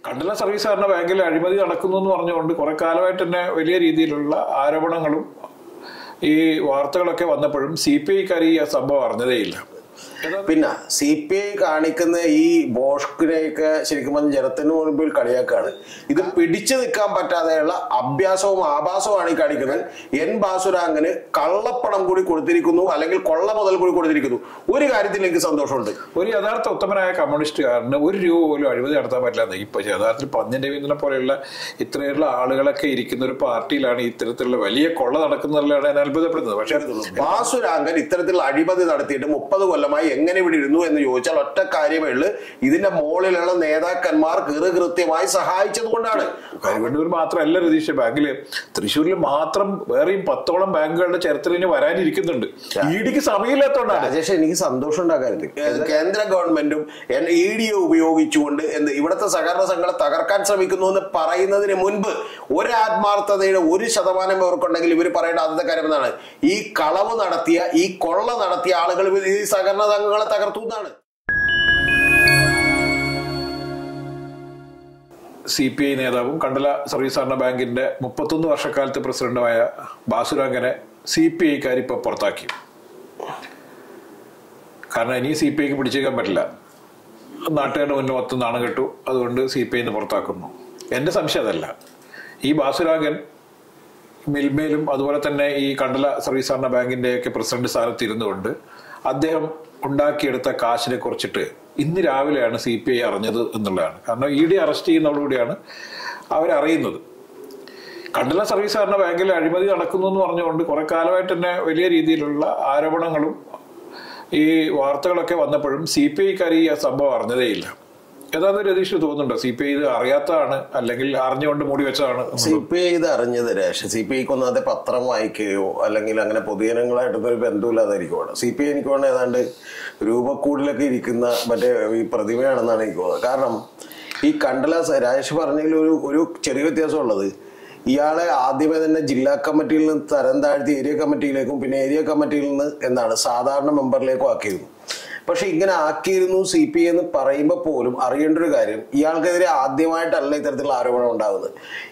Kandala service സഹകരണ ബാങ്കിൽ അഴിമതി നടക്കുന്നു എന്ന് പറഞ്ഞുകൊണ്ട് കുറെ കാലമായിട്ട് തന്നെ വലിയ രീതിയിലുള്ള ആരോപണങ്ങളും ഈ വാർത്തകളൊക്കെ വന്നപ്പോഴും സി പി ഐക്കാർ ഈ സംഭവം അറിഞ്ഞതേയില്ല പിന്നെ സി പി ഐ കാണിക്കുന്ന ഈ ബോഷ്കിനെയൊക്കെ ശരിക്കും പറഞ്ഞ ജനത്തിന് മുൻപിൽ കളിയാക്കാണ് ഇത് പിടിച്ചു നിൽക്കാൻ പറ്റാതെയുള്ള അഭ്യാസവും ആഭാസവുമാണ് ഈ കാണിക്കുന്നത് എൻ ബാസുരാങ്കന് കള്ളപ്പണം കൂടി കൊടുത്തിരിക്കുന്നു അല്ലെങ്കിൽ കൊള്ള മുതൽ കൂടി കൊടുത്തിരിക്കുന്നു ഒരു കാര്യത്തിൽ എനിക്ക് സന്തോഷമുണ്ട് ഒരു യഥാർത്ഥ ഉത്തമനായ കമ്മ്യൂണിസ്റ്റുകാരന് ഒരു രൂപ പോലും അഴിമതി നടത്താൻ പറ്റില്ല ഇപ്പൊ യഥാർത്ഥത്തിൽ പന്ന്യൻ രവീന്ദ്രനെ പോലെയുള്ള ഇത്രയുള്ള ആളുകളൊക്കെ ഇരിക്കുന്ന ഒരു പാർട്ടിയിലാണ് ഇത്തരത്തിലുള്ള വലിയ കൊള്ള നടക്കുന്നതിലാണ് ഞാൻ അത്ഭുതപ്പെടുന്നത് പക്ഷേ ബാസുരാങ്കൻ ഇത്തരത്തിലുള്ള അഴിമതി നടത്തിയിട്ട് മുപ്പത് കൊല്ലമായി എങ്ങനെ ഇവിടെ ഇരുന്നു എന്ന് ചോദിച്ചാൽ ഒറ്റ കാര്യമേ ഉള്ളൂ ഇതിന്റെ മുകളിലുള്ള നേതാക്കന്മാർ കീറ് കൃത്യമായി സഹായിച്ചത് കൊണ്ടാണ് കരുവണ്ണൂർ മാത്രമല്ല രതീഷ് ബാങ്കില് തൃശ്ശൂരിൽ മാത്രം വേറെയും പത്തോളം ബാങ്കുകളുടെ ചരിത്രം ഇനി വരാനിരിക്കുന്നുണ്ട് ഇടിക്ക് സമയമില്ലാത്തോണ്ടാണ് രാജേഷ് എനിക്ക് സന്തോഷം ഉണ്ടാക്കാറുണ്ട് കേന്ദ്ര ഗവൺമെന്റും ഇ ഡി ഉപയോഗിച്ചുകൊണ്ട് എന്ത് ഇവിടുത്തെ സഹകരണ സംഘങ്ങളെ തകർക്കാൻ ശ്രമിക്കുന്നു എന്ന് പറയുന്നതിന് മുൻപ് ഒരു ആത്മാർത്ഥതയുടെ ഒരു ശതമാനം ഇവർക്കുണ്ടെങ്കിൽ ഇവർ പറയേണ്ട ആദ്യത്തെ കാര്യം എന്താണ് ഈ കളവ് നടത്തിയ ഈ കൊള്ള നടത്തിയ ആളുകൾ ഈ സഹകരണ സംഘങ്ങളെ തകർത്തു എന്നാണ് സി പി ഐ നേതാവും കണ്ടല സർവീസ് സഹകരണ ബാങ്കിന്റെ മുപ്പത്തൊന്ന് വർഷക്കാലത്ത് പ്രസിഡന്റുമായ ബാസുരാങ്കനെ സി പി ഐക്കാർ ഇപ്പൊ പുറത്താക്കി കാരണം ഇനി സി പി ഐക്ക് പിടിച്ചേക്കാൻ പറ്റില്ല നാട്ടുകാരുടെ മുന്നിൽ മൊത്തം നാണം കെട്ടു അതുകൊണ്ട് സി പി ഐന്ന് പുറത്താക്കുന്നു എന്റെ സംശയം അതല്ല ഈ ബാസുരാങ്കൻ മിൽമയിലും അതുപോലെ തന്നെ ഈ കണ്ടല സർവീസ് സഹകരണ ബാങ്കിന്റെയൊക്കെ പ്രസിഡന്റ് സ്ഥാനത്ത് ഇരുന്നുകൊണ്ട് അദ്ദേഹം ഉണ്ടാക്കിയെടുത്ത കാശിനെ കുറിച്ചിട്ട് ഇന്ന് രാവിലെയാണ് സി പി ഐ അറിഞ്ഞത് എന്നുള്ളതാണ് കാരണം ഇ ഡി അറസ്റ്റ് ചെയ്യുന്നതോടുകൂടിയാണ് അവരറിയുന്നത് കണ്ടല സർവീസ് സഹകരണ ബാങ്കിൽ അഴിമതി നടക്കുന്നു എന്ന് പറഞ്ഞുകൊണ്ട് കുറെ കാലമായിട്ട് തന്നെ വലിയ രീതിയിലുള്ള ആരോപണങ്ങളും ഈ വാർത്തകളൊക്കെ വന്നപ്പോഴും സി പി ഐക്കാർ ഈ സംഭവം അറിഞ്ഞതേയില്ല യഥാർത്ഥ രതീഷ് തോന്നുന്നുണ്ടോ സി പി ഐ ഇത് അറിയാത്തതാണ് അല്ലെങ്കിൽ അറിഞ്ഞുകൊണ്ട് മൂടി വെച്ചതാണ് സി പി ഐ ഇത് അറിഞ്ഞത് രേഷ സി പി ഐക്ക് ഒന്നാമത്തെ പത്രം വായിക്കുകയോ അല്ലെങ്കിൽ അങ്ങനെ പൊതുജനങ്ങളായിട്ടൊന്നും ഒരു ബന്ധമില്ലാതായിരിക്കും സി പി ഐ എനിക്ക് തോന്നുന്നത് ഏതാണ്ട് രൂപക്കൂടിലൊക്കെ ഇരിക്കുന്ന മറ്റേ ഈ പ്രതിമയാണെന്നാണ് എനിക്ക് തോന്നുന്നത് കാരണം ഈ കണ്ടല സ- രാജേഷ് പറഞ്ഞതിൽ ഒരു ഒരു ചെറിയ വ്യത്യാസമുള്ളത് ഇയാളെ ആദ്യമേ തന്നെ ജില്ലാ കമ്മിറ്റിയിൽ നിന്ന് തരം താഴ്ത്തി ഏരിയ കമ്മിറ്റിയിലേക്കും പിന്നെ ഏരിയ കമ്മിറ്റിയിൽ നിന്ന് എന്താണ് സാധാരണ മെമ്പറിലേക്കും ആക്കിയിരുന്നു പക്ഷെ ഇങ്ങനെ ആക്കിയിരുന്നു സി പി എന്ന് പറയുമ്പോൾ പോലും അറിയേണ്ട ഒരു കാര്യം ഇയാൾക്കെതിരെ ആദ്യമായിട്ടല്ല ഇത്തരത്തിലുള്ള ആരോപണം ഉണ്ടാകുന്നത്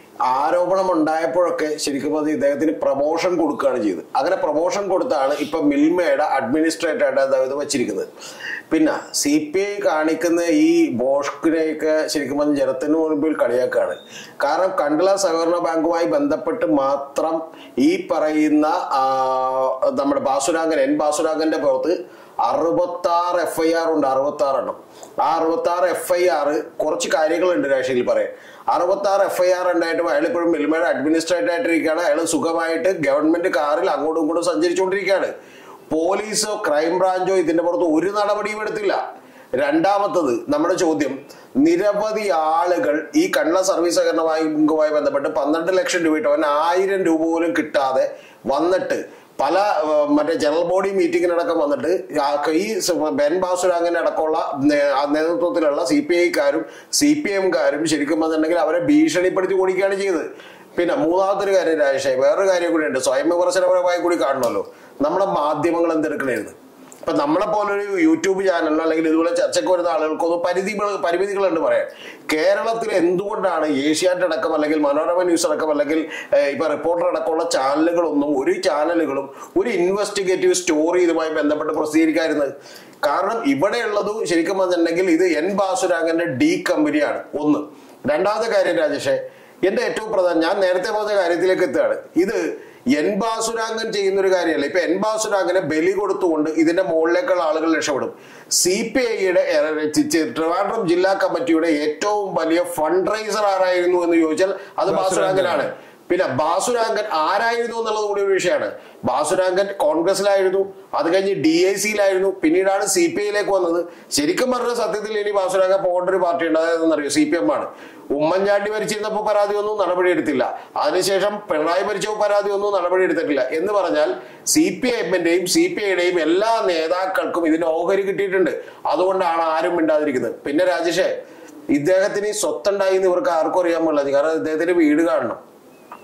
ആരോപണം ഉണ്ടായപ്പോഴൊക്കെ ശരിക്കും പറഞ്ഞാൽ ഇദ്ദേഹത്തിന് പ്രൊമോഷൻ കൊടുക്കുകയാണ് ചെയ്തത് അങ്ങനെ പ്രൊമോഷൻ കൊടുത്താണ് ഇപ്പൊ മിൽമയുടെ അഡ്മിനിസ്ട്രേറ്ററായിട്ട് അദ്ദേഹം വെച്ചിരിക്കുന്നത് പിന്നെ സി പി ഐ കാണിക്കുന്ന ഈ ബോഷ്കിനെയൊക്കെ ശരിക്കും പറഞ്ഞാൽ ജനത്തിന് മുൻപിൽ കളിയാക്കാണ് കാരണം കണ്ടല സഹകരണ ബാങ്കുമായി ബന്ധപ്പെട്ട് മാത്രം ഈ പറയുന്ന ആ, നമ്മുടെ ബാസുരാങ്കൻ എൻ ബാസുരാങ്കന്റെ പുറത്ത് അറുപത്തി ആറ് എഫ് ഐ ആർ ഉണ്ട് അറുപത്തി ആറ് എണ്ണം ആ അറുപത്തി ആറ് എഫ് ഐ ആർ കുറച്ച് കാര്യങ്ങളുണ്ട് രാശിയിൽ പറയാൻ അറുപത്തി ആറ് എഫ് ഐ ആർ ഉണ്ടായിട്ടും അയാൾ ഇപ്പോഴും മിൽമയുടെ അഡ്മിനിസ്ട്രേറ്റർ ആയിട്ടിരിക്കുകയാണ് അയാൾ സുഖമായിട്ട് ഗവൺമെന്റ് കാറിൽ അങ്ങോട്ടും ഇങ്ങോട്ടും സഞ്ചരിച്ചുകൊണ്ടിരിക്കുകയാണ് പോലീസോ ക്രൈം ബ്രാഞ്ചോ ഇതിന്റെ പുറത്ത് ഒരു നടപടിയും എടുത്തില്ല രണ്ടാമത്തത് നമ്മുടെ ചോദ്യം നിരവധി ആളുകൾ ഈ കണ്ണ സർവീസ് സഹകരണ ബാങ്കുമായി ബന്ധപ്പെട്ട് പന്ത്രണ്ട് ലക്ഷം രൂപ ഇട്ടവൻ ആയിരം രൂപ പോലും കിട്ടാതെ വന്നിട്ട് പല ഏർ, മറ്റേ ജനറൽ ബോഡി മീറ്റിംഗിനടക്കം വന്നിട്ട് ആ ഈ സ- ബെൻ ബാസുരാങ്ങനെ അടക്കമുള്ള നേ- ആ നേതൃത്വത്തിലുള്ള സി പി ഐക്കാരും സി പി എംകാരും ശരിക്കും പറഞ്ഞിട്ടുണ്ടെങ്കിൽ അവരെ ഭീഷണിപ്പെടുത്തി കൊടുക്കുകയാണ് ചെയ്തത് പിന്നെ മൂന്നാമത്തെ ഒരു കാര്യം രാജേഷേ വേറൊരു കാര്യം കൂടി ഉണ്ട് സ്വയം വിമർശനപരമായി കൂടി കാണണമല്ലോ നമ്മുടെ മാധ്യമങ്ങൾ എന്തെടുക്കണേന്ന് ഇപ്പൊ നമ്മളെ പോലൊരു യൂട്യൂബ് ചാനലിലോ അല്ലെങ്കിൽ ഇതുപോലെ ചർച്ചയ്ക്ക് വരുന്ന ആളുകൾക്കൊന്നും പരിധികൾ പരിമിതികളുണ്ട് പറയാൻ കേരളത്തിൽ എന്തുകൊണ്ടാണ് ഏഷ്യാനെറ്റ് അടക്കം അല്ലെങ്കിൽ മനോരമ ന്യൂസ് അടക്കം അല്ലെങ്കിൽ ഏഹ്, ഇപ്പൊ റിപ്പോർട്ടർ അടക്കമുള്ള ചാനലുകളൊന്നും ഒരു ചാനലുകളും ഒരു ഇൻവെസ്റ്റിഗേറ്റീവ് സ്റ്റോറി ഇതുമായി ബന്ധപ്പെട്ട് പ്രസിദ്ധീകരിക്കാതിരുന്നത് കാരണം ഇവിടെയുള്ളത് ശരിക്കും പറഞ്ഞിട്ടുണ്ടെങ്കിൽ ഇത് എൻ ബാസുരാഗന്റെ ഡി കമ്പനിയാണ് ഒന്ന് രണ്ടാമത്തെ കാര്യം രാജേഷേ എന്റെ ഏറ്റവും പ്രധാനം ഞാൻ നേരത്തെ പറഞ്ഞ കാര്യത്തിലേക്ക് എത്തുകയാണ് ഇത് എൻ ബാസുരാങ്കൻ ചെയ്യുന്ന ഒരു കാര്യമല്ല ഇപ്പൊ എൻ ബാസുരാങ്കനെ ബലി കൊടുത്തുകൊണ്ട് ഇതിന്റെ മുകളിലേക്കുള്ള ആളുകൾ രക്ഷപ്പെടും സി പി ഐയുടെ ട്രിവാൻഡ്രം ജില്ലാ കമ്മിറ്റിയുടെ ഏറ്റവും വലിയ ഫണ്ട് റൈസർ ആരായിരുന്നു എന്ന് ചോദിച്ചാൽ അത് ബാസുരാങ്കനാണ് പിന്നെ ബാസുരാങ്കൻ ആരായിരുന്നു എന്നുള്ളത് കൂടി ഒരു വിഷയമാണ് ബാസുരാങ്കൻ കോൺഗ്രസിലായിരുന്നു അത് കഴിഞ്ഞ് ഡി ഐ സിയിലായിരുന്നു പിന്നീടാണ് സി പി ഐയിലേക്ക് വന്നത് ശരിക്കും പറഞ്ഞ സത്യത്തിൽ ഇനി ബാസുരാങ്കൻ പോകേണ്ട ഒരു പാർട്ടി ഉണ്ട് അതായതെന്നറിയോ സി പി എം ആണ് ഉമ്മൻചാണ്ടി ഭരിച്ചിരുന്നപ്പോൾ പരാതിയൊന്നും നടപടിയെടുത്തില്ല അതിനുശേഷം പിണറായി ഭരിച്ചപ്പോൾ പരാതിയൊന്നും നടപടിയെടുത്തിട്ടില്ല എന്ന് പറഞ്ഞാൽ സി പി എമ്മിന്റെയും സി പി ഐയുടെയും എല്ലാ നേതാക്കൾക്കും ഇതിന്റെ ഓഹരി കിട്ടിയിട്ടുണ്ട് അതുകൊണ്ടാണ് ആരും മിണ്ടാതിരിക്കുന്നത് പിന്നെ രാജേഷേ ഇദ്ദേഹത്തിന് ഈ സ്വത്തുണ്ടായി എന്ന് ഇവർക്ക് ആർക്കും അറിയാൻ പാടില്ല കാരണം ഇദ്ദേഹത്തിന്റെ വീട് കാണണം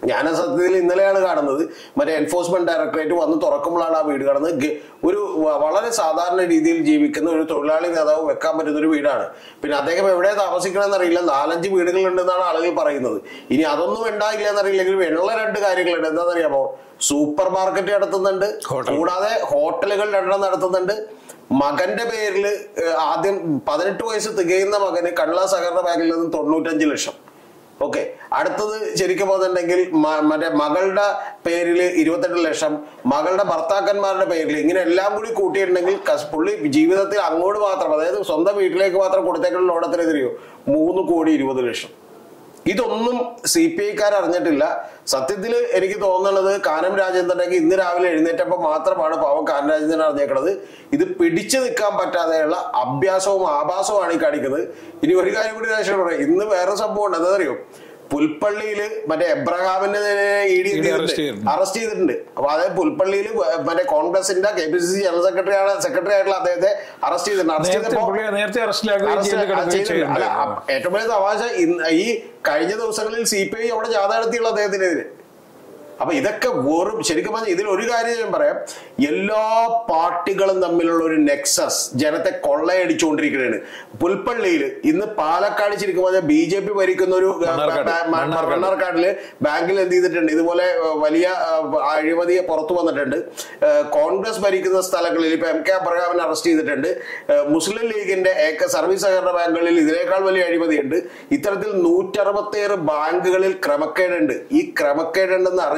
ഞാൻ സത്യത്തിൽ ഇന്നലെയാണ് കാണുന്നത് മറ്റേ എൻഫോഴ്സ്മെന്റ് ഡയറക്ടറേറ്റ് വന്ന് തുറക്കുമ്പോഴാണ് ആ വീട് കാണുന്നത് ഗ- ഒരു വ- വളരെ സാധാരണ രീതിയിൽ ജീവിക്കുന്ന ഒരു തൊഴിലാളി നേതാവ് വെക്കാൻ പറ്റുന്ന ഒരു വീടാണ് പിന്നെ അദ്ദേഹം എവിടെ താമസിക്കണമെന്ന് അറിയില്ല നാലഞ്ച് വീടുകളുണ്ടെന്നാണ് ആളുകൾ പറയുന്നത് ഇനി അതൊന്നും ഉണ്ടായില്ല എന്നറിയില്ലെങ്കിൽ വെള്ള രണ്ട് കാര്യങ്ങളുണ്ട് എന്താണെന്നറിയാമോ സൂപ്പർ മാർക്കറ്റ് നടത്തുന്നുണ്ട് ഹോട്ടൽ. കൂടാതെ ഹോട്ടലുകൾ രണ്ടെണ്ണം നടത്തുന്നുണ്ട് മകന്റെ പേരിൽ ആദ്യം പതിനെട്ട് വയസ്സ് തികയുന്ന മകന് കണ്ണള സഹകരണ ബാങ്കിൽ നിന്ന് തൊണ്ണൂറ്റഞ്ച് ലക്ഷം ഓക്കെ അടുത്തത് ശരിക്കും പറഞ്ഞിട്ടുണ്ടെങ്കിൽ മ- മറ്റേ മകളുടെ പേരിൽ ഇരുപത്തെട്ട് ലക്ഷം മകളുടെ ഭർത്താക്കന്മാരുടെ പേരിൽ ഇങ്ങനെ എല്ലാം കൂടി കൂട്ടിയിട്ടുണ്ടെങ്കിൽ കസ്- പുള്ളി ജീവിതത്തിൽ അങ്ങോട്ട് മാത്രം അതായത് സ്വന്തം വീട്ടിലേക്ക് മാത്രം കൊടുത്തേക്കുള്ള ലോണത്തിനെതിരെയോ മൂന്ന് കോടി ഇരുപത് ലക്ഷം ഇതൊന്നും സി പി ഐക്കാർ അറിഞ്ഞിട്ടില്ല സത്യത്തിൽ എനിക്ക് തോന്നുന്നത് കാനം രാജേന്ദ്രനൊക്കെ ഇന്ന് രാവിലെ എഴുന്നേറ്റപ്പോൾ മാത്രമാണ് പാവം കാനം രാജേന്ദ്രൻ അറിഞ്ഞേക്കണത് ഇത് പിടിച്ചു നിൽക്കാൻ പറ്റാതെയുള്ള അഭ്യാസവും ആഭാസവുമാണ് ഈ കാണിക്കുന്നത് ഇനി ഒരു കാര്യം കൂടി രാഷ്ട്രീയം പറയാം ഇന്ന് വേറെ സംഭവം ഉണ്ട് എന്താ പുൽപ്പള്ളിയില് മറ്റേ എബ്രഹാമിന്റെ ഇ ഡി ED arrest ചെയ്തിട്ടുണ്ട്. അറസ്റ്റ് ചെയ്തിട്ടുണ്ട് അപ്പൊ അതായത് പുൽപ്പള്ളിയിൽ മറ്റേ കോൺഗ്രസിന്റെ K P C C general secretary ആണ് സെക്രട്ടറി ആയിട്ടുള്ള അദ്ദേഹത്തെ അറസ്റ്റ് ചെയ്തിട്ടുണ്ട് അറസ്റ്റ് നേരത്തെ ചെയ്തപ്പോ പുള്ളിയെ നേരത്തെ അറസ്റ്റിലാക്കുകയും അറസ്റ്റ് ജയിലിൽ ആ കിടക്കുകയും ചെയ്തിട്ടുണ്ട്. അല്ല, ചെയ്യുന്നുണ്ടായിരുന്നു അ- ഏറ്റവും വലിയ തമാശ ഇന്ന് ഈ കഴിഞ്ഞ ദിവസങ്ങളിൽ സി പി ഐ അവിടെ ജാഥ നടത്തിയുള്ള അദ്ദേഹത്തിനെതിരെ അപ്പൊ ഇതൊക്കെ വെറും ശരിക്കും പറഞ്ഞാൽ ഇതിൽ ഒരു കാര്യം ഞാൻ പറയാം എല്ലാ പാർട്ടികളും തമ്മിലുള്ള ഒരു നെക്സസ് ജനത്തെ കൊള്ളയടിച്ചുകൊണ്ടിരിക്കുകയാണ് പുൽപ്പള്ളിയിൽ ഇന്ന് പാലക്കാട് ശരിക്കും പറഞ്ഞാൽ ബി ജെ പി ഭരിക്കുന്ന ഒരു മണ്ണാർക്കാട്. ബാ- ബാ- മണ്ണാർക്കാട്. മണ്ണാർക്കാടില് ബാങ്കിൽ എന്ത് ചെയ്തിട്ടുണ്ട് ഇതുപോലെ ഏഹ്, വലിയ ഏഹ്, അഴിമതി പുറത്തു വന്നിട്ടുണ്ട് ഏഹ്, കോൺഗ്രസ് ഭരിക്കുന്ന സ്ഥലങ്ങളിൽ ഇപ്പൊ എം കെ അബ്രഹാമിനെ അറസ്റ്റ് ചെയ്തിട്ടുണ്ട് ഏഹ്, മുസ്ലിം ലീഗിന്റെ ഏക സർവീസ് സഹകരണ ബാങ്കുകളിൽ ഇതിനേക്കാൾ വലിയ അഴിമതിയുണ്ട് ഇത്തരത്തിൽ നൂറ്ററുപത്തിയേഴ് ബാങ്കുകളിൽ ക്രമക്കേടുണ്ട് ഈ ക്രമക്കേടുണ്ടെന്ന് അറിഞ്ഞിട്ടും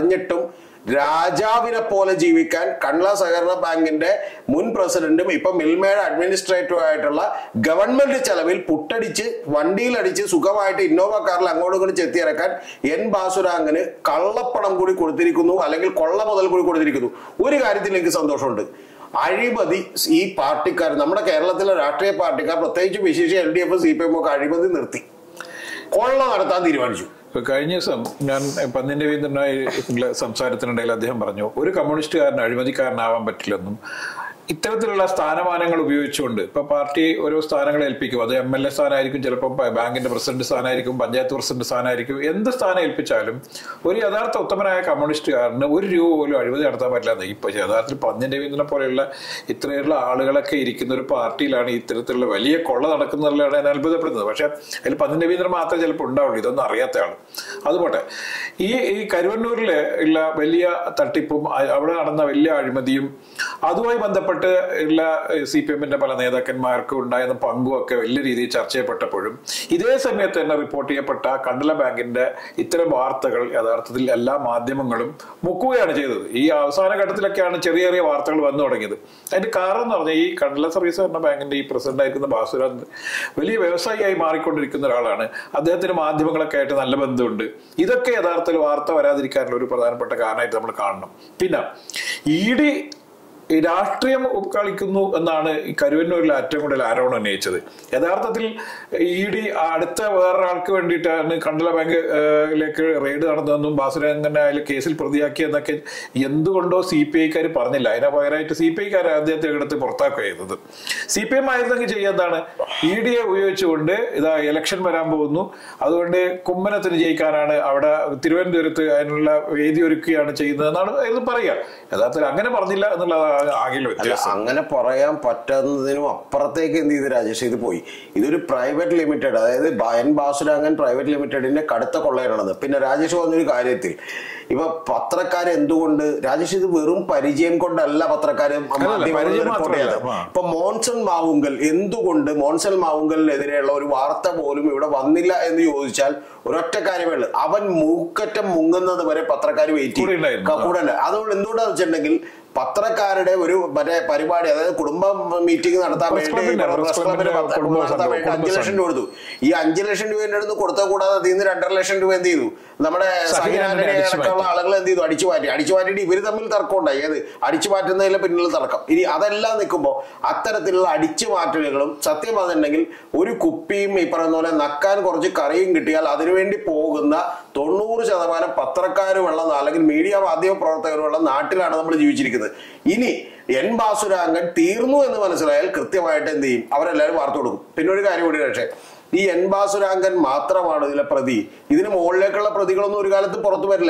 രാജാവിനെ പോലെ ജീവിക്കാൻ കണ്ല സഹകരണ ബാങ്കിന്റെ മുൻ പ്രസിഡന്റും ഇപ്പൊ മിൽമയുടെ അഡ്മിനിസ്ട്രേറ്റീവ് ആയിട്ടുള്ള ഗവൺമെന്റ് ചെലവിൽ പുട്ടടിച്ച് വണ്ടിയിലടിച്ച് സുഖമായിട്ട് ഇന്നോവ കാറിൽ അങ്ങോട്ടും ഇങ്ങോട്ടും ചെത്തിയിറക്കാൻ എൻ ബാസുരാങ്ങിന് കള്ളപ്പണം കൂടി കൊടുത്തിരിക്കുന്നു അല്ലെങ്കിൽ കൊള്ള മുതൽ കൂടി കൊടുത്തിരിക്കുന്നു ഒരു കാര്യത്തിൽ എനിക്ക് സന്തോഷമുണ്ട് അഴിമതി ഈ പാർട്ടിക്കാർ നമ്മുടെ കേരളത്തിലെ രാഷ്ട്രീയ പാർട്ടിക്കാർ പ്രത്യേകിച്ച് വിശേഷ L D F C P M ഒക്കെ അഴിമതി നിർത്തി കൊള്ള നടത്താൻ തീരുമാനിച്ചു ഇപ്പൊ കഴിഞ്ഞ ദിവസം ഞാൻ പന്നിന്റെ വീന്ദ്രനായി സംസാരത്തിനിടയിൽ അദ്ദേഹം പറഞ്ഞു ഒരു കമ്മ്യൂണിസ്റ്റുകാരന് അഴിമതിക്കാരനാവാൻ പറ്റില്ലെന്നും ഇത്തരത്തിലുള്ള സ്ഥാനമാനങ്ങൾ ഉപയോഗിച്ചുകൊണ്ട് ഇപ്പൊ പാർട്ടി ഓരോ സ്ഥാനങ്ങൾ ഏൽപ്പിക്കും അത് എം എൽ എ സ്ഥാനമായിരിക്കും ചിലപ്പോൾ പ- ബാങ്കിന്റെ പ്രസിഡന്റ് സ്ഥാനമായിരിക്കും പഞ്ചായത്ത് പ്രസിഡന്റ് സ്ഥാനമായിരിക്കും എന്ത് സ്ഥാനം ഏൽപ്പിച്ചാലും ഒരു യഥാർത്ഥ ഉത്തമനായ കമ്മ്യൂണിസ്റ്റുകാരന് ഒരു രൂപ പോലും അഴിമതി നടത്താൻ പറ്റില്ല ഇപ്പൊ യഥാർത്ഥത്തിൽ പന്നിന്റെ വീന്ദ്രനെ പോലെയുള്ള ഇത്രയുള്ള ആളുകളൊക്കെ ഇരിക്കുന്ന ഒരു പാർട്ടിയിലാണ് ഇത്തരത്തിലുള്ള വലിയ കൊള്ള നടക്കുന്നതിലാണ് ഞാൻ അത്ഭുതപ്പെടുന്നത് പക്ഷെ അതിൽ പന്നിന്റെ വീന്ദ്രൻ മാത്രമേ ചിലപ്പോൾ ഉണ്ടാവുള്ളൂ ഇതൊന്നും അറിയാത്ത ആള് അതുപോട്ടെ ഈ ഈ കരുവന്നൂരിലെ ഉള്ള വലിയ തട്ടിപ്പും അ- അവിടെ നടന്ന വലിയ അഴിമതിയും അതുമായി ബന്ധപ്പെട്ട് ഉള്ള സി പി എമ്മിന്റെ പല നേതാക്കന്മാർക്ക് ഉണ്ടായിരുന്ന പങ്കും ഒക്കെ വലിയ രീതിയിൽ ചർച്ച ചെയ്യപ്പെട്ടപ്പോഴും ഇതേ സമയത്ത് തന്നെ റിപ്പോർട്ട് ചെയ്യപ്പെട്ട കണ്ടല ബാങ്കിന്റെ ഇത്തരം വാർത്തകൾ യഥാർത്ഥത്തിൽ എല്ലാ മാധ്യമങ്ങളും മുക്കുകയാണ് ചെയ്തത് ഈ അവസാന ഘട്ടത്തിലൊക്കെയാണ് ചെറിയ ചെറിയ വാർത്തകൾ വന്നു തുടങ്ങിയത് അതിന്റെ കാരണം എന്ന് പറഞ്ഞാൽ ഈ കണ്ടല സർവീസ് ഭരണ ബാങ്കിന്റെ ഈ പ്രസിഡന്റ് ആയിരിക്കുന്ന ബാസുരാജ് വലിയ വ്യവസായിയായി മാറിക്കൊണ്ടിരിക്കുന്ന ഒരാളാണ് അദ്ദേഹത്തിന് മാധ്യമങ്ങളൊക്കെ ആയിട്ട് നല്ല ബന്ധമുണ്ട് ഇതൊക്കെ യഥാർത്ഥത്തിൽ വാർത്ത വരാതിരിക്കാനുള്ള ഒരു പ്രധാനപ്പെട്ട കാരണമായിട്ട് നമ്മൾ കാണണം പിന്നെ ഇ ഡി ഈ രാഷ്ട്രീയം കളിക്കുന്നു എന്നാണ് ഈ കരുവന്നൂരിൽ ഏറ്റവും കൂടുതൽ ആരോപണം ഉന്നയിച്ചത് യഥാർത്ഥത്തിൽ ഇ ഡി അടുത്ത വേറൊരാൾക്ക് വേണ്ടിയിട്ടാണ് കണ്ടല ബാങ്കിലേക്ക് റെയ്ഡ് നടന്നതെന്നും ബാസുരംഗനെ അതിൽ കേസിൽ പ്രതിയാക്കിയെന്നൊക്കെ എന്തുകൊണ്ടോ സി പി ഐക്കാർ പറഞ്ഞില്ല അതിന് പകരമായിട്ട് സി പി ഐക്കാർ അദ്ദേഹത്തെ എടുത്ത് പുറത്താക്കുക ചെയ്തത് സി പി എം ആയിരുന്നെങ്കിൽ ചെയ്യുന്നതാണ് ഇ ഡിയെ ഉപയോഗിച്ചുകൊണ്ട് ഇതാ ഇലക്ഷൻ വരാൻ പോകുന്നു അതുകൊണ്ട് കുമ്മനത്തിന് ജയിക്കാനാണ് അവിടെ തിരുവനന്തപുരത്ത് അതിനുള്ള വേദി ഒരുക്കുകയാണ് ചെയ്യുന്നതെന്നാണ് ഇത് പറയുക യഥാർത്ഥത്തിൽ അങ്ങനെ പറഞ്ഞില്ല എന്നുള്ളതാണ് ആകെ അല്ല വ്യത്യാസം അങ്ങനെ പറയാൻ പറ്റുന്നതിനും അപ്പുറത്തേക്ക് എന്ത് ചെയ്ത് രാജേഷ് ഇത് പോയി ഇതൊരു പ്രൈവറ്റ് ലിമിറ്റഡ് അതായത് ബ- എൻ ബാസുരാങ്ങൻ പ്രൈവറ്റ് ലിമിറ്റഡിന്റെ കടുത്ത കൊള്ളയാണത് പിന്നെ രാജേഷ് പറഞ്ഞൊരു കാര്യത്തിൽ ഇപ്പൊ പത്രക്കാർ എന്തുകൊണ്ട് രാജേഷ് ഇത് വെറും പരിചയം കൊണ്ടല്ല പത്രക്കാര് മാധ്യമങ്ങളിൽ പരിചയം report മാത്രമല്ല. ചെയ്തത്. ആ. ഇപ്പൊ മോൺസൺ മാവുങ്കൽ എന്തുകൊണ്ട് മോൺസൺ മാവുങ്കലിനെതിരെയുള്ള ഒരു വാർത്ത പോലും ഇവിടെ വന്നില്ല എന്ന് ചോദിച്ചാൽ ഒരൊറ്റ കാര്യമേ ഉള്ളൂ അവൻ മൂക്കറ്റം മുങ്ങുന്നത് വരെ പത്രക്കാർ വെയിറ്റ് കൂടെ ഉണ്ടായിരുന്നു. ചെയ്യും കൂടെ ഉണ്ട് അതുകൊണ്ട് എന്തുകൊണ്ടാന്ന് വെച്ചിട്ടുണ്ടെങ്കിൽ പത്രക്കാരുടെ ഒരു മറ്റേ പരിപാടി അതായത് കുടുംബ മീറ്റിംഗ് നടത്താൻ Press വേണ്ടി club-ന്റെ, പ്രസ് Press ക്ലബിന് club-ന്റെ പത്ര- കുടുംബ നടത്താൻ സംഘം, വേണ്ടി അഞ്ചു കുടുംബ ലക്ഷം രൂപ കൊടുത്തു ഈ അഞ്ചു ലക്ഷം രൂപ അടുത്ത് കൊടുത്ത കൂടാതെ അതിൽ നിന്ന് രണ്ടര ലക്ഷം രൂപ എന്ത് ചെയ്തു നമ്മുടെ സഹിനാനെ സഹിനാനെ അടിച്ചു അടക്കമുള്ള ആളുകൾ എന്ത് ചെയ്തു അടിച്ചു മാറ്റി അടിച്ചു മാറ്റിയിട്ട് ഇവര് തമ്മിൽ തർക്കം ഉണ്ടായി ഏത് അടിച്ചു മാറ്റുന്നതിലെ പിന്നിൽ തർക്കം ഇനി അതെല്ലാം നിൽക്കുമ്പോൾ അത്തരത്തിലുള്ള അടിച്ചു മാറ്റലുകളും സത്യം പറഞ്ഞിട്ടുണ്ടെങ്കിൽ ഒരു കുപ്പിയും ഈ പറയുന്ന പോലെ നക്കാൻ കുറച്ച് കറിയും കിട്ടിയാൽ അതിനുവേണ്ടി പോകുന്ന തൊണ്ണൂറ് ശതമാനം പത്രക്കാരുമുള്ള അല്ലെങ്കിൽ മീഡിയ മാധ്യമ പ്രവർത്തകരുമുള്ള നാട്ടിലാണ് നമ്മൾ ജീവിച്ചിരിക്കുന്നത് ഇനി എൻ ബാസുരാങ്കൻ തീർന്നു എന്ന് മനസ്സിലായാൽ കൃത്യമായിട്ട് എന്ത് ചെയ്യും അവരെല്ലാവരും വാർത്ത കൊടുക്കും പിന്നെ ഒരു കാര്യം കൂടി പക്ഷേ ഈ എൻ ബാസുരാങ്കൻ മാത്രമാണ് ഇതിലെ പ്രതി ഇതിന് മുകളിലേക്കുള്ള പ്രതികളൊന്നും ഒരു കാലത്ത് പുറത്തു വരില്ല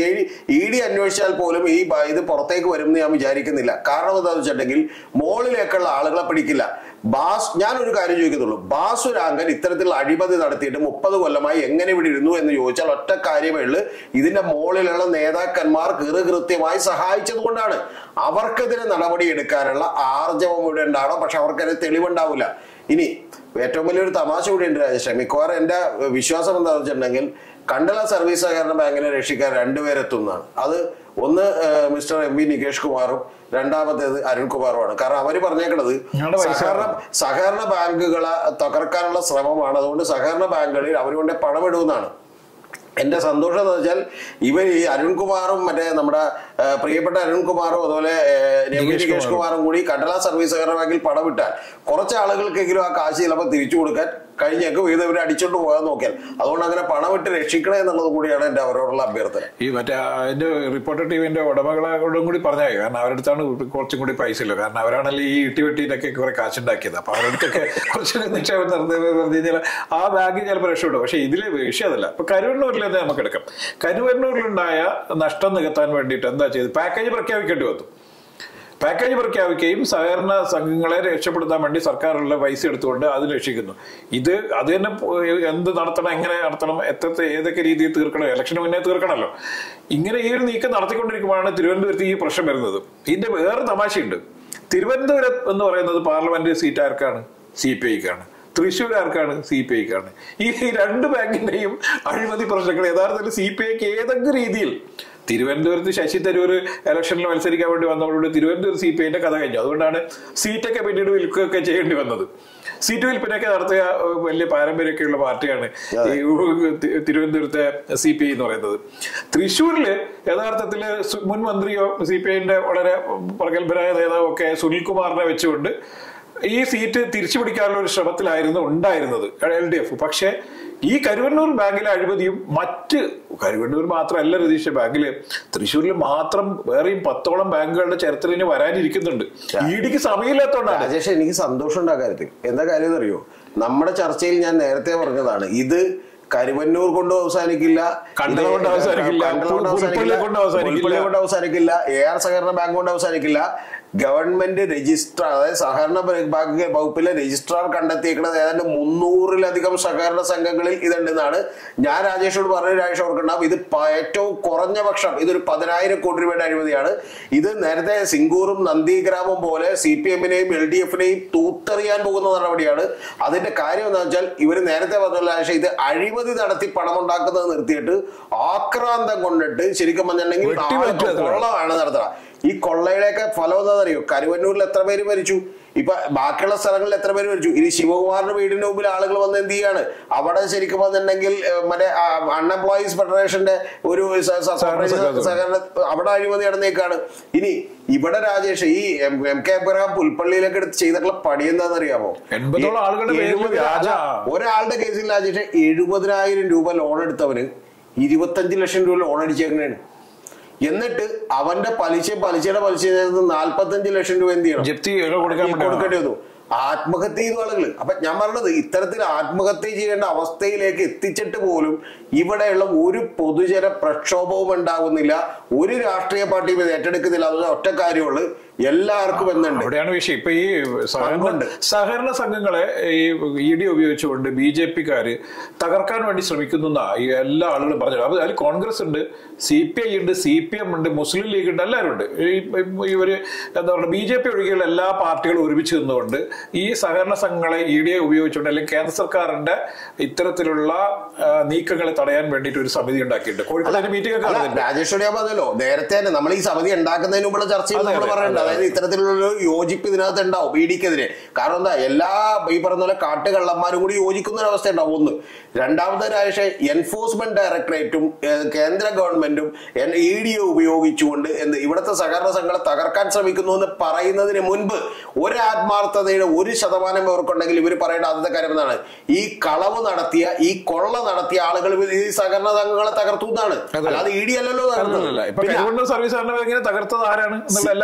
ഇ ഡി അന്വേഷിച്ചാൽ പോലും ഈ ബ- ഇത് പുറത്തേക്ക് വരും എന്ന് ഞാൻ വിചാരിക്കുന്നില്ല കാരണം എന്താണെന്ന് വെച്ചിട്ടുണ്ടെങ്കിൽ മുകളിലേക്കുള്ള ആളുകളെ പിടിക്കില്ല ബാസ് ഞാനൊരു കാര്യം ചോദിക്കുന്നുള്ളൂ ബാസുരാങ്കൻ ഇത്തരത്തിലുള്ള അഴിമതി നടത്തിയിട്ട് മുപ്പത് കൊല്ലമായി എങ്ങനെ ഇവിടെ ഇരുന്നു എന്ന് ചോദിച്ചാൽ ഒറ്റ കാര്യമേ ഉള്ളൂ ഇതിന്റെ മുകളിലുള്ള നേതാക്കന്മാർ കൃത്യമായി സഹായിച്ചത് കൊണ്ടാണ് അവർക്കെതിരെ നടപടി എടുക്കാനുള്ള ആർജവം ഇവിടെ ഉണ്ടാവണം പക്ഷെ അവർക്കതിന് തെളിവുണ്ടാവില്ല ഇനി ഏറ്റവും വലിയൊരു തമാശ കൂടി ഉണ്ട് രാജേഷ് മിക്കവാറും എന്റെ വിശ്വാസം എന്താണെന്ന് വെച്ചിട്ടുണ്ടെങ്കിൽ കണ്ടല സർവീസ് സഹകരണ ബാങ്കിനെ രക്ഷിക്കാൻ രണ്ടുപേരെത്തുന്നതാണ് അത് ഒന്ന് ഏഹ്, മിസ്റ്റർ എം വി നികേഷ് കുമാറും രണ്ടാമത്തേത് അരുൺകുമാറുമാണ് കാരണം അവര് പറഞ്ഞേക്കണത് ഞങ്ങളുടെ പൈസ സഹകരണ സഹകരണ ബാങ്കുകളെ തകർക്കാനുള്ള ശ്രമമാണ് അതുകൊണ്ട് സഹകരണ ബാങ്കുകളിൽ അവരുകൊണ്ട് പണമിടുമെന്നാണ് എന്റെ സന്തോഷം എന്ന് വെച്ചാൽ ഇവർ ഈ അരുൺകുമാറും മറ്റേ നമ്മുടെ ആ, പ്രിയപ്പെട്ട അരുൺകുമാറും അതുപോലെ ആ, രമേശ് നികേഷ് നികേഷ് കുമാറും കൂടി കണ്ടല സർവീസ് സഹകരണ ബാങ്കിൽ പണം വിട്ടാൽ കുറച്ച് ആളുകൾക്കെങ്കിലും ആ കാശ് ചിലപ്പോൾ തിരിച്ചു കൊടുക്കാൻ കഴിഞ്ഞേക്കും ഇത് ഇവർ അടിച്ചോണ്ട് പോകാൻ നോക്കിയാൽ അതുകൊണ്ട് അങ്ങനെ പണം വിട്ട് രക്ഷിക്കണേ എന്നുള്ളത് കൂടിയാണ് എന്റെ അവരോടുള്ള അഭ്യർത്ഥന ഈ മറ്റേ അതിന്റെ റിപ്പോർട്ടർ ടിവിന്റെ ഉടമകളോടും കൂടി പറഞ്ഞാൽ കാരണം അവരുടെ അടുത്താണ് കുറച്ചും കൂടി പൈസ ഇല്ല കാരണം അവരാണല്ലോ ഈ ഇട്ടിവെട്ടിയിലൊക്കെ കുറെ കാശുണ്ടാക്കിയത് അപ്പൊ അവരുടെ അടുത്തൊക്കെ കുറച്ച് നിക്ഷേപം നടത്തി പറഞ്ഞു കഴിഞ്ഞാൽ ആ ബാങ്ക് ചിലപ്പോൾ രക്ഷപ്പെടും പക്ഷെ ഇതിലെ വിഷയം അതല്ല ഇപ്പൊ കരുവണ്ണൂരിൽ തന്നെ നമുക്ക് എടുക്കാം കരുവണ്ണൂരിലുണ്ടായ നഷ്ടം നികത്താൻ വേണ്ടിയിട്ട് എന്താ ചെയ്ത് പാക്കേജ് പ്രഖ്യാപിക്കേണ്ടി വന്നു പാക്കേജ് പ്രഖ്യാപിക്കുകയും സഹകരണ സംഘങ്ങളെ രക്ഷപ്പെടുത്താൻ വേണ്ടി സർക്കാരുള്ള പൈസ എടുത്തുകൊണ്ട് അത് രക്ഷിക്കുന്നു ഇത് അത് തന്നെ പോ- എന്ത് നടത്തണം എങ്ങനെ നടത്തണം എത്രത്തെ ഏതൊക്കെ രീതിയിൽ തീർക്കണം ഇലക്ഷന് മുന്നേ തീർക്കണമല്ലോ ഇങ്ങനെ ഈ ഒരു നീക്കം നടത്തിക്കൊണ്ടിരിക്കുമ്പോഴാണ് തിരുവനന്തപുരത്ത് ഈ പ്രശ്നം വരുന്നത് ഇതിന്റെ വേറെ തമാശയുണ്ട് തിരുവനന്തപുരം എന്ന് പറയുന്നത് പാർലമെന്റ് സീറ്റ് ആർക്കാണ് സി പി ഐക്കാണ് തൃശ്ശൂർ ആർക്കാണ് സി പി ഐക്കാണ് ഈ രണ്ട് ബാങ്കിന്റെയും അഴിമതി പ്രശ്നങ്ങൾ യഥാർത്ഥത്തിൽ സി പി ഐക്ക് ഏതെങ്കിലും രീതിയിൽ തിരുവനന്തപുരത്ത് ശശി തരൂർ ഇലക്ഷനിൽ മത്സരിക്കാൻ വേണ്ടി വന്നതോടുകൂടി തിരുവനന്തപുരം സി പി ഐന്റെ കഥ കഴിഞ്ഞു അതുകൊണ്ടാണ് സീറ്റൊക്കെ പിന്നീട് വിൽക്കുകയൊക്കെ ചെയ്യേണ്ടി വന്നത് സീറ്റ് വിൽപ്പനയൊക്കെ നടത്തിയ ഏഹ്, വലിയ പാരമ്പര്യമൊക്കെയുള്ള പാർട്ടിയാണ് ഈ തി- തിരുവനന്തപുരത്തെ സി പി ഐ എന്ന് പറയുന്നത് തൃശ്ശൂരില് യഥാർത്ഥത്തില് സു- മുൻ മന്ത്രിയോ സി പി ഐന്റെ വളരെ പ്രഗത്ഭരായ നേതാവോ ഒക്കെ സുനിൽകുമാറിനെ വെച്ചുകൊണ്ട് ഈ സീറ്റ് തിരിച്ചു പിടിക്കാനുള്ള ഒരു ശ്രമത്തിലായിരുന്നു ഉണ്ടായിരുന്നത് എൽ ഡി എഫ് പക്ഷേ ഈ കരുവന്നൂർ ബാങ്കിലെ അഴിമതിയും മറ്റ് കരുവന്നൂർ മാത്രമല്ല രതീഷ് ബാങ്കില് തൃശ്ശൂരിൽ മാത്രം വേറെയും പത്തോളം ബാങ്കുകളുടെ ചരിത്രത്തിന് വരാനിരിക്കുന്നുണ്ട് ഇടിക്ക് സമയമില്ലാത്തോണ്ടാണ് രാജേഷ് എനിക്ക് സന്തോഷമുണ്ട് ആ കാര്യത്തിൽ എന്താ കാര്യം അറിയോ നമ്മുടെ ചർച്ചയിൽ ഞാൻ നേരത്തെ പറഞ്ഞതാണ് ഇത് കരുവന്നൂർ കൊണ്ട് അവസാനിക്കില്ല കണ്ടല കൊണ്ട് ഇത് അവസാനിക്കില്ല, കണ്ടല കൊണ്ട് പുൽപ്പള്ളി അവസാനിക്കില്ല, കൊണ്ട് അവസാനിക്കില്ല. പുൽപ്പള്ളി കൊണ്ട് അവസാനിക്കില്ല എ ആർ സഹകരണ ബാങ്ക് കൊണ്ട് അവസാനിക്കില്ല ഗവൺമെന്റ് രജിസ്ട്രാർ അതായത് സഹകരണ ബാങ്ക് വകുപ്പിലെ രജിസ്ട്രാർ കണ്ടെത്തിയേക്കുന്നത് ഏതാണ്ട് മുന്നൂറിലധികം സഹകരണ സംഘങ്ങളിൽ ഇതുണ്ടെന്നാണ് ഞാൻ രാജേഷോട് പറഞ്ഞ രാജേഷ് ഓർക്കണ്ടാവും ഇത് പ- ഏറ്റവും കുറഞ്ഞ പക്ഷം ഇതൊരു പതിനായിരം കോടി രൂപയുടെ അഴിമതിയാണ് ഇത് നേരത്തെ സിംഗൂറും നന്ദിഗ്രാമം പോലെ സി പി എമ്മിനെയും എൽ ഡി എഫിനെയും തൂത്തെറിയാൻ പോകുന്ന നടപടിയാണ് അതിന്റെ കാര്യം എന്താ വെച്ചാൽ ഇവർ നേരത്തെ പറഞ്ഞ രാജേഷ് ഇത് അഴിമതി നടത്തി പണമുണ്ടാക്കുന്നത് നിർത്തിയിട്ട് ആക്രാന്തം കൊണ്ടിട്ട് ശരിക്കും പറഞ്ഞിട്ടുണ്ടെങ്കിൽ വെട്ടിമാറ്റുക ആൾക്ക് കൊള്ളമാണ് നടത്തുക ഈ കൊള്ളയുടെയൊക്കെ ഫലം എന്താണെന്നറിയോ കരുവന്നൂരിൽ എത്ര പേര് മരിച്ചു ഇപ്പൊ ബാക്കിയുള്ള സ്ഥലങ്ങളിൽ എത്ര പേര് മരിച്ചു ഇനി ശിവകുമാറിന്റെ വീടിന്റെ മുമ്പിൽ ആളുകൾ വന്ന് എന്ത് ചെയ്യാണ് അവിടെ ശരിക്കും പറഞ്ഞിട്ടുണ്ടെങ്കിൽ ഏഹ്, മറ്റേ അൺഎംപ്ലോയീസ് ഫെഡറേഷന്റെ ഒരു സ- സ- സഹകരണ സഹകരണ അവിടെ അഴിമതി നടന്നേക്കാണ് ഇനി ഇവിടെ രാജേഷ് ഈ എം എം കെ അബ്രഹാം പുൽപ്പള്ളിയിലൊക്കെ എടുത്ത് ചെയ്തിട്ടുള്ള പണി എന്താണെന്നറിയാമോ എൺപതോളം ആളുകളുടെ പേരിൽ എഴുപത് വ്യാജ ഒരാളുടെ കേസിൽ രാജേഷ് എഴുപതിനായിരം രൂപ ലോൺ എടുത്തവന് ഇരുപത്തഞ്ച് ലക്ഷം രൂപ ലോൺ അടിച്ചേക്കണേണ് എന്നിട്ട് അവന്റെ പലിശ പലിശയുടെ പലിശ നാൽപ്പത്തഞ്ച് ലക്ഷം രൂപ എന്ത് ചെയ്യണം ജപ്തി കൊടുക്കാൻ ഈ വേണ്ടി കൊടുക്കേണ്ടി വന്നു ആത്മഹത്യ ചെയ്തു ആളുകൾ അപ്പൊ ഞാൻ പറഞ്ഞത് ഇത്തരത്തിൽ ആത്മഹത്യ ചെയ്യേണ്ട അവസ്ഥയിലേക്ക് എത്തിച്ചിട്ട് പോലും ഇവിടെയുള്ള ഒരു പൊതുജന പ്രക്ഷോഭവും ഉണ്ടാകുന്നില്ല ഒരു രാഷ്ട്രീയ പാർട്ടിയും ഇത് ഏറ്റെടുക്കുന്നില്ല അതൊരു ഒറ്റ കാര്യമുള്ളൂ എല്ലാവർക്കും എന്തുണ്ട് അവിടെയാണ് വിഷയം ഇപ്പൊ ഈ സഹകരണ പങ്കുണ്ട്. സഹകരണ സംഘങ്ങളെ ഈ ഇ ഡി ഉപയോഗിച്ചുകൊണ്ട് ബി ജെ പിക്കാര് തകർക്കാൻ വേണ്ടി ശ്രമിക്കുന്നു എന്നാ ഈ എല്ലാ ആളുകളും പറഞ്ഞു അത് അതിൽ കോൺഗ്രസ് ഉണ്ട് സി പി ഐ ഉണ്ട് സി പി എം ഉണ്ട് മുസ്ലിം ലീഗ് ഉണ്ട് എല്ലാവരും ഉണ്ട് ഈ ഇവര് എന്താ പറയുക ബി ജെ പി ഒഴികെയുള്ള എല്ലാ പാർട്ടികളും ഒരുമിച്ച് നിന്നുകൊണ്ട് ഈ സഹകരണ സംഘങ്ങളെ ഇ ഡി ഉപയോഗിച്ചുകൊണ്ട് അല്ലെങ്കിൽ കേന്ദ്ര സർക്കാരിന്റെ ഇത്തരത്തിലുള്ള ആ, നീക്കങ്ങളെ തടയാൻ വേണ്ടിയിട്ട് ഒരു സമിതി ഉണ്ടാക്കിയിട്ടുണ്ട് കോഴിക്കോട് മീറ്റിംഗ് ഒക്കെ അല്ല, നടന്നിട്ടുണ്ട്. രാജേഷ് ഞാൻ പറഞ്ഞല്ലോ നേരത്തെ തന്നെ നമ്മൾ ഈ സമിതി ഉണ്ടാക്കുന്നതിന് മുമ്പുള്ള ചർച്ചയിൽ അതെ, നമ്മൾ അതെ, പറയുന്നുണ്ട് അതെ, അതായത് ഇത്തരത്തിലുള്ള ഒരു യോജിപ്പ് ഇതിനകത്ത് ഉണ്ടാവും ഇ ഡിക്കെതിരെ കാരണം എന്താ എല്ലാ ഈ പറഞ്ഞ പോലെ കാട്ടുകള്ളന്മാരും കൂടി യോജിക്കുന്ന ഒരു അവസ്ഥ ഉണ്ടാവും ഒന്ന് രണ്ടാമത്തെ രാജേഷ് എൻഫോഴ്സ്മെന്റ് ഡയറക്ടറേറ്റും ഏഹ്, കേന്ദ്ര ഗവൺമെന്റും ഇ ഡി ഉപയോഗിച്ചുകൊണ്ട് എന്ത് ഇവിടുത്തെ സഹകരണ സംഘങ്ങളെ തകർക്കാൻ ശ്രമിക്കുന്നു എന്ന് പറയുന്നതിന് മുൻപ് ഒരു ആത്മാർത്ഥതയുടെ ഒരു ശതമാനം ഇവർക്കുണ്ടെങ്കിൽ ഇവർ പറയേണ്ട ആദ്യത്തെ കാര്യം എന്താണ് ഈ കളവ് നടത്തിയ ഈ കൊള്ള നടത്തിയ ആളുകൾ ഇവർ ഈ സഹകരണ സംഘങ്ങളെ തകർത്തു എന്നാണ് അതെ. അല്ലാതെ ഇ ഡി അല്ലല്ലോ തകർത്തത്. അല്ലല്ല ഇപ്പൊ പിന്നെ കരുവണ്ണൂർ സർവീസ് സഹകരണ ബാങ്കിനെ തകർത്തത് ആരാണ് എന്നുള്ള എല്ലാവർക്കും അറിയാം ഈ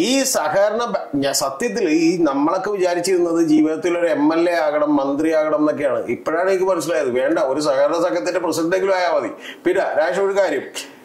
ഈ സഹകരണ ബ- ഞാൻ സത്യത്തിൽ ഈ നമ്മളൊക്കെ വിചാരിച്ചിരുന്നത് ജീവിതത്തിൽ ഒരു എം എൽ എ ആകണം മന്ത്രിയാകണം എന്നൊക്കെയാണ് ഇപ്പോഴാണ് എനിക്ക് മനസ്സിലായത് വേണ്ട ഒരു സഹകരണ സംഘത്തിന്റെ പ്രസിഡന്റെങ്കിലും ആയാൽ മതി പിന്നെ രാജ ഒരു കാര്യം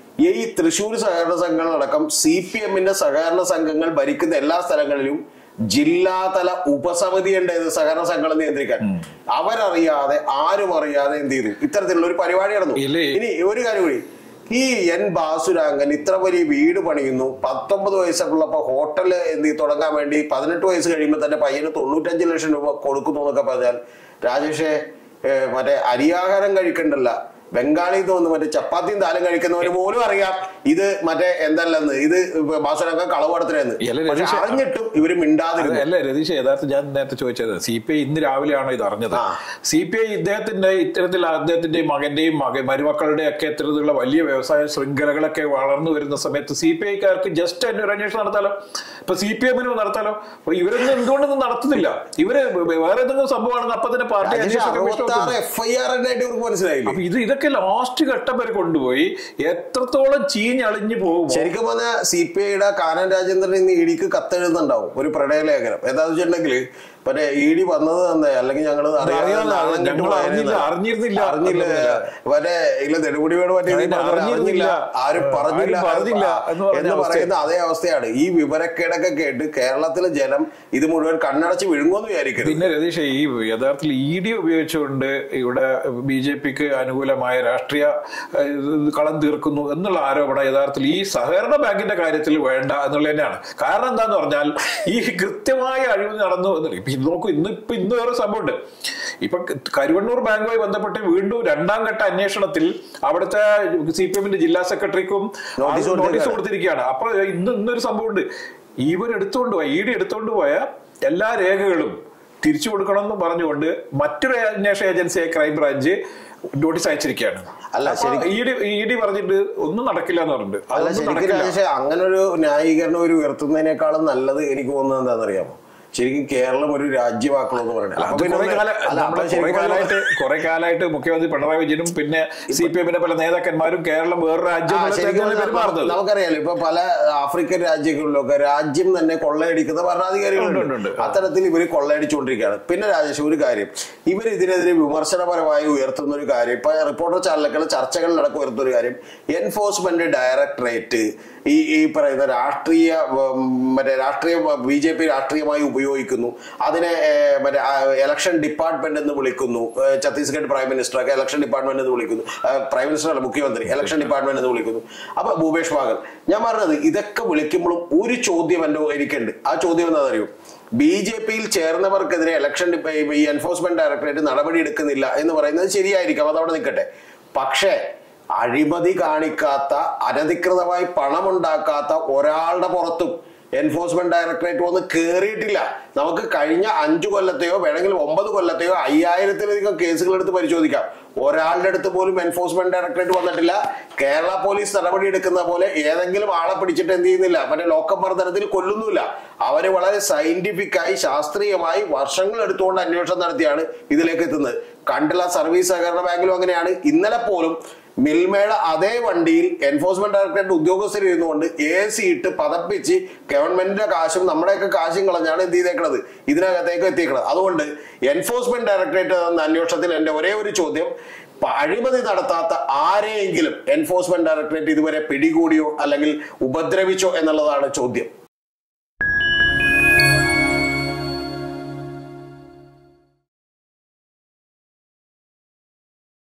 ഈ തൃശ്ശൂർ സഹകരണ സംഘങ്ങളടക്കം സി പി എമ്മിന്റെ സഹകരണ സംഘങ്ങൾ ഭരിക്കുന്ന എല്ലാ സ്ഥലങ്ങളിലും ജില്ലാതല ഉപസമിതി ഉണ്ട് ഇത് സഹകരണ സംഘങ്ങൾ നിയന്ത്രിക്കാൻ അവരറിയാതെ ആരും അറിയാതെ എന്ത് ചെയ്തു ഇത്തരത്തിലുള്ള ഒരു പരിപാടി നടന്നു ഇല്ലേ? ഇനി ഒരു കാര്യം കൂടി ഈ എൻ ബാസുരാങ്കൻ ഇത്ര വലിയ വീട് പണിയുന്നു പത്തൊമ്പത് വയസ്സുള്ളപ്പോ ഹോട്ടൽ എന്ത് ചെയ്യും തുടങ്ങാൻ വേണ്ടി പതിനെട്ട് വയസ്സ് കഴിയുമ്പോൾ തന്നെ പയ്യന് തൊണ്ണൂറ്റഞ്ച് ലക്ഷം രൂപ കൊടുക്കുന്നു എന്നൊക്കെ പറഞ്ഞാൽ രാജേഷേ ഏ, മറ്റേ അരിയാഹാരം കഴിക്കണ്ടല്ല ബംഗാളിൽ നിന്ന് വന്ന് മറ്റേ ചപ്പാത്തിയും താലും കഴിക്കുന്നവര് പോലും അറിയാം ഇത് മറ്റേ എന്തല്ലെന്ന് ഇത് ബാസുരാങ്കൻ കളവടത്തിനെന്ന് ഇല്ല, പക്ഷെ രതീഷേ, അറിഞ്ഞിട്ടും ഇവര് മിണ്ടാതിരുന്നു അല്ല രതീഷ് യഥാർത്ഥം ഞാൻ നേരത്തെ ചോദിച്ചത് സി പി ഐ ഇന്ന് രാവിലെയാണോ ഇത് അറിഞ്ഞത് ആ. സി പി ഐ ഇദ്ദേഹത്തിന്റെ ഇത്തരത്തിൽ അദ്ദേഹത്തിന്റെ മകന്റെയും മക മരുമക്കളുടെ ഒക്കെ ഇത്തരത്തിലുള്ള വലിയ വ്യവസായ ശൃംഖലകളൊക്കെ വളർന്നു വരുന്ന സമയത്ത് സി പി ഐക്കാർക്ക് ജസ്റ്റ് തന്നെ ഒരു അന്വേഷണം നടത്താലോ ഇപ്പൊ സി പി എമ്മിനും നടത്താലോ അപ്പൊ ഇവരൊന്നും എന്തുകൊണ്ടൊന്നും നടത്തുന്നില്ല ഇവര് വേറെ എന്തെങ്കിലും സംഭവമാണെങ്കിൽ അപ്പൊ തന്നെ പാർട്ടി അന്വേഷണ കമ്മീഷൻ അറുപത്തി ആറ് എഫ് ഐ ആർ ആയിട്ട് ഇവർക്ക് മനസ്സിലായില്ലേ അപ്പൊ ഇത് ഇതൊക്കെ ലാസ്റ്റ് ഘട്ടം വരെ കൊണ്ടുപോയി എത്രത്തോളം ചീഞ്ഞളിഞ്ഞു പോകും ശരിക്കും പറഞ്ഞാൽ സി പി ഐയുടെ കാനൻ രാജേന്ദ്രൻ ഇന്ന് ഇ ഡിക്ക് കത്തെഴുതുന്നുണ്ടാവും ഒരു പ്രണയലേഖനം എന്താന്ന് വെച്ചിട്ടുണ്ടെങ്കിൽ മറ്റേ ഇ ഡി വന്നത് തന്നെ അല്ലെങ്കിൽ ഞങ്ങൾ അറിയാതെ ഞങ്ങൾ അറിഞ്ഞില്ല, അറിഞ്ഞിരുന്നില്ല. അറിഞ്ഞില്ല മറ്റേ ഇല്ല നെടുമുടിയോട് പറ്റിയ അതിന് അറിഞ്ഞിരുന്നില്ല. ആരും പറഞ്ഞില്ല ആരും പറഞ്ഞില്ല എന്ന് പറഞ്ഞ എന്ന് പറയുന്ന അതേ അവസ്ഥയാണ് ഈ വിവരക്കേടൊക്കെ കേട്ട് കേരളത്തിലെ ജനം ഇത് മുഴുവൻ കണ്ണടച്ച് വിഴുങ്ങുമെന്ന് വിചാരിക്കരുത് പിന്നെ രതീഷ് ഈ യഥാർത്ഥത്തിൽ ഇ ഡി ഉപയോഗിച്ചുകൊണ്ട് ഇവിടെ ബി ജെ പിക്ക് അനുകൂലമായ രാഷ്ട്രീയ ഏഹ്, ഇത് കളം തീർക്കുന്നു എന്നുള്ള ആരോപണം യഥാർത്ഥത്തിൽ ഈ സഹകരണ ബാങ്കിന്റെ കാര്യത്തിൽ വേണ്ട എന്നുള്ള തന്നെയാണ് കാരണം എന്താന്ന് പറഞ്ഞാൽ ഈ കൃത്യമായ അഴിമതി നടന്നു എന്നുള്ള ഇപ്പൊ ഇത് നോക്കൂ ഇന്ന് ഇപ്പൊ ഇന്ന് വേറെ സംഭവമുണ്ട് ഇപ്പൊ കരുവണ്ണൂർ ബാങ്കുമായി ബന്ധപ്പെട്ട് വീണ്ടും രണ്ടാം ഘട്ട അന്വേഷണത്തിൽ അവിടുത്തെ സി പി എമ്മിന്റെ ജില്ലാ സെക്രട്ടറിക്കും നോട്ടീസ് നോട്ടീസ് കൊടുത്തിരിക്കുകയാണ്. കൊടുത്തിരിക്കുകയാണ് അപ്പൊ ഇന്ന് ഇന്നൊരു സംഭവമുണ്ട് ഇവർ എടുത്തുകൊണ്ട് പോയ ഇ ഡി എടുത്തുകൊണ്ട് പോയ എല്ലാ രേഖകളും തിരിച്ചു കൊടുക്കണമെന്ന് പറഞ്ഞുകൊണ്ട് മറ്റൊരു അന്വേഷണ ഏജൻസിയായ ക്രൈംബ്രാഞ്ച് നോട്ടീസ് അയച്ചിരിക്കുകയാണ് അല്ല, ശരി- ഇ ഡി ഇ ഡി പറഞ്ഞിട്ട് ഒന്നും നടക്കില്ല എന്ന് പറഞ്ഞിട്ട് അല്ല അതൊന്നും ശരിക്കും നടക്കില്ല രാജേഷേ അങ്ങനെ ഒരു ന്യായീകരണം ഒരു ഉയർത്തുന്നതിനേക്കാളും നല്ലത് എനിക്ക് തോന്നുന്നത് എന്താണെന്നറിയാമോ ശരിക്കും കേരളം ഒരു രാജ്യമാക്കണമെന്ന് പറയണേ അല്ല, അത് കുറെ കാല- നമ്മള് കുറെ കാലമായിട്ട് കുറെ കാലമായിട്ട് മുഖ്യമന്ത്രി പിണറായി വിജയനും പിന്നെ സി പി എമ്മിന്റെ പല നേതാക്കന്മാരും കേരളം വേറെ രാജ്യം ആ, എന്നുള്ള ശരിക്കും തരത്തിലാണ് പറഞ്ഞാൽ പെരുമാറുന്നത് നമുക്കറിയാലോ ഇപ്പൊ പല ആഫ്രിക്കൻ രാജ്യങ്ങളിലൊക്കെ രാജ്യം തന്നെ കൊള്ളയടിക്കുന്ന ഉണ്ട്, ഉണ്ട്, ഭരണാധികാരികളുണ്ട് ഉണ്ട്. അത്തരത്തിൽ ഇവർ കൊള്ളയടിച്ചുകൊണ്ടിരിക്കുകയാണ് പിന്നെ രാജേഷ് ഒരു കാര്യം ഇവർ ഇതിനെതിരെ വിമർശനപരമായി ഉയർത്തുന്ന ഒരു കാര്യം ഇപ്പൊ റിപ്പോർട്ടർ ചാനലുകൾ ചർച്ചകളിലടക്കം ഉയർത്തുന്ന ഒരു കാര്യം എൻഫോഴ്സ്മെന്റ് ഡയറക്ടറേറ്റ് ഈ ഈ പറയുന്ന രാഷ്ട്രീയ ഉം, മറ്റേ രാഷ്ട്രീയ ബി ജെ പി രാഷ്ട്രീയമായി ഉപയോഗിക്കുന്നു അതിനെ ഏഹ്, മറ്റേ ഇലക്ഷൻ ഡിപ്പാർട്ട്മെന്റ് എന്ന് വിളിക്കുന്നു ഏഹ്, ഛത്തീസ്ഗഡ് പ്രൈം മിനിസ്റ്ററൊക്കെ ഇലക്ഷൻ ഡിപ്പാർട്ട്മെന്റ് എന്ന് വിളിക്കുന്നു ഏഹ്, പ്രൈം മിനിസ്റ്റർ അല്ല മുഖ്യമന്ത്രി ഇലക്ഷൻ ഡിപ്പാർട്ട്മെന്റ് എന്ന് വിളിക്കുന്നു അപ്പൊ ഭൂപേഷ് ബാഗൽ ഞാൻ പറഞ്ഞത് ഇതൊക്കെ വിളിക്കുമ്പോഴും ഒരു ചോദ്യം എന്റെ എനിക്കുണ്ട് ആ ചോദ്യം എന്താണെന്നറിയോ ബി ജെ പിയിൽ ചേർന്നവർക്കെതിരെ ഇലക്ഷൻ ഡിപ്പ- ഈ എൻഫോഴ്സ്മെന്റ് ഡയറക്ടറേറ്റ് നടപടി എടുക്കുന്നില്ല എന്ന് പറയുന്നത് ശരിയായിരിക്കാം അതവിടെ നിൽക്കട്ടെ പക്ഷേ അഴിമതി കാണിക്കാത്ത അനധികൃതമായി പണമുണ്ടാക്കാത്ത ഒരാളുടെ പുറത്തും എൻഫോഴ്സ്മെന്റ് ഡയറക്ടറേറ്റ് വന്ന് കേറിയിട്ടില്ല നമുക്ക് കഴിഞ്ഞ അഞ്ചു കൊല്ലത്തെയോ വേണമെങ്കിൽ ഒമ്പത് കൊല്ലത്തെയോ അയ്യായിരത്തിലധികം കേസുകൾ എടുത്ത് പരിശോധിക്കാം ഒരാളുടെ അടുത്ത് പോലും എൻഫോഴ്സ്മെന്റ് ഡയറക്ടറേറ്റ് വന്നിട്ടില്ല കേരള പോലീസ് നടപടി എടുക്കുന്ന പോലെ ഏതെങ്കിലും ആളെ പിടിച്ചിട്ട് എന്ത് ചെയ്യുന്നില്ല മറ്റേ ലോക്കം മർദ്ദനത്തിൽ കൊല്ലുന്നില്ല അവര് വളരെ സയന്റിഫിക് ആയി ശാസ്ത്രീയമായി വർഷങ്ങൾ എടുത്തുകൊണ്ട് അന്വേഷണം നടത്തിയാണ് ഇതിലേക്ക് എത്തുന്നത് കണ്ടില്ല സർവീസ് സഹകരണ ബാങ്കിലും അങ്ങനെയാണ് ഇന്നലെ പോലും മിൽമയുടെ അതേ വണ്ടിയിൽ എൻഫോഴ്സ്മെന്റ് ഡയറക്ടറേറ്റ് ഉദ്യോഗസ്ഥർ ഇരുന്നുകൊണ്ട് എ സി ഇട്ട് പതപ്പിച്ച് ഗവൺമെന്റിന്റെ കാശും നമ്മുടെയൊക്കെ കാശും കളഞ്ഞാണ് എന്ത് ചെയ്തേക്കുന്നത് ഇതിനകത്തേക്ക് എത്തിയേക്കുന്നത് അതുകൊണ്ട് എൻഫോഴ്സ്മെന്റ് ഡയറക്ടറേറ്റ് എന്ന അന്വേഷണത്തിൽ എന്റെ ഒരേ ഒരു ചോദ്യം പ- അഴിമതി നടത്താത്ത ആരെയെങ്കിലും എൻഫോഴ്സ്മെന്റ് ഡയറക്ടറേറ്റ് ഇതുവരെ പിടികൂടിയോ അല്ലെങ്കിൽ ഉപദ്രവിച്ചോ എന്നുള്ളതാണ് ചോദ്യം